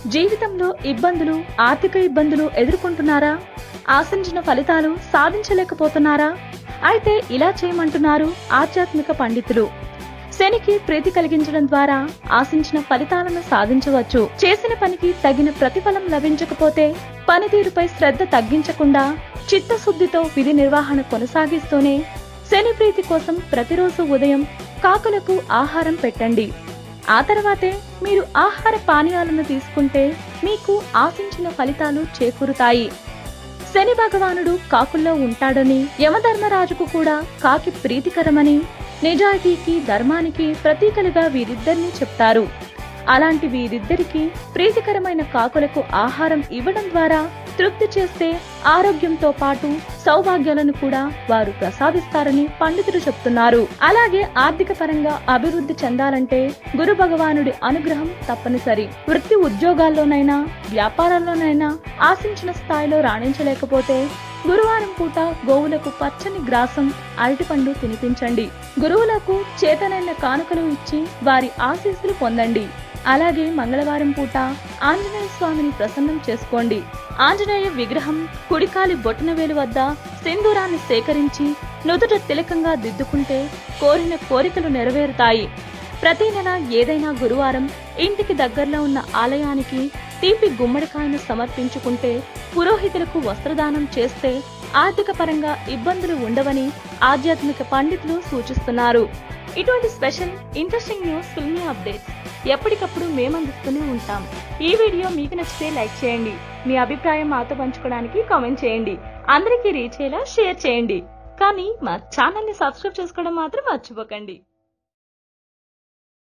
జీవితంలో ఇబ్బందులు ఆర్థిక ఇబ్బందులు ఎదుర్కొంటున్నారా ఆశించిన ఫలితాలు సాధించలేకపోతున్నారా అయితే ఇలా చేయమంటున్నారు ఆధ్యాత్మిక పండితులు శనికి ప్రీతి కలిగించడం ద్వారా ఆశించిన ఫలితాలను సాధించవచ్చు చేసిన పనికి తగిన ప్రతిఫలం లభించకపోతే పనితీరుపై శ్రద్ధ తగ్గించకుండా చిత్తశుద్ధితో విధి నిర్వహణ కొనసాగిస్తూనే శని ప్రీతి కోసం ప్రతిరోజు ఉదయం కాకులకు ఆహారం పెట్టండి ఆ తర్వాతే మీరు ఆహార పానీయాలను తీసుకుంటే మీకు ఆశించిన ఫలితాలు చేకూరుతాయి శని భగవానుడు కాకుల్లో ఉంటాడని యమధర్మరాజుకు కూడా కాకి ప్రీతికరమని నిజాయితీకి ధర్మానికి ప్రతీకలుగా వీరిద్దరిని చెప్తారు అలాంటి వీరిద్దరికి ప్రీతికరమైన కాకులకు ఆహారం ఇవ్వడం ద్వారా తృప్తి చేస్తే ఆరోగ్యంతో పాటు సౌభాగ్యాలను కూడా వారు ప్రసాదిస్తారని పండితులు చెప్తున్నారు అలాగే ఆర్థిక పరంగా అభివృద్ధి చెందాలంటే గురు భగవానుడి అనుగ్రహం తప్పనిసరి వృత్తి ఉద్యోగాల్లోనైనా వ్యాపారాల్లోనైనా ఆశించిన స్థాయిలో రాణించలేకపోతే గురువారం పూట గోవులకు పచ్చని గ్రాసం అరటిపండు తినిపించండి గురువులకు చేతనైన కానుకలు ఇచ్చి వారి ఆశీస్సులు పొందండి అలాగే మంగళవారం పూట ఆంజనేయ స్వామిని ప్రసన్నం చేసుకోండి ఆంజనేయ విగ్రహం కుడికాలి బొటనవేలు వద్ద సింధూరాన్ని సేకరించి నుదుట తిలకంగా దిద్దుకుంటే కోరిన కోరికలు నెరవేరుతాయి ప్రతి నెల ఏదైనా గురువారం ఇంటికి దగ్గరలో ఉన్న ఆలయానికి తీపి గుమ్మడికాయను సమర్పించుకుంటే పురోహితులకు వస్త్రదానం చేస్తే ఆర్థిక పరంగా ఇబ్బందులు ఉండవని ఆధ్యాత్మిక పండితులు సూచిస్తున్నారు ఇటువంటి special interesting news filmy updates ఎప్పటికప్పుడు మేమందిస్తూనే ఉంటాం ఈ వీడియో మీకు నచ్చితే లైక్ చేయండి మీ అభిప్రాయం మాతో పంచుకోవడానికి కామెంట్ చేయండి అందరికీ రీచ్ అయ్యేలా షేర్ చేయండి కానీ మా ఛానల్ ని సబ్స్క్రైబ్ చేసుకోవడం మాత్రం మర్చిపోకండి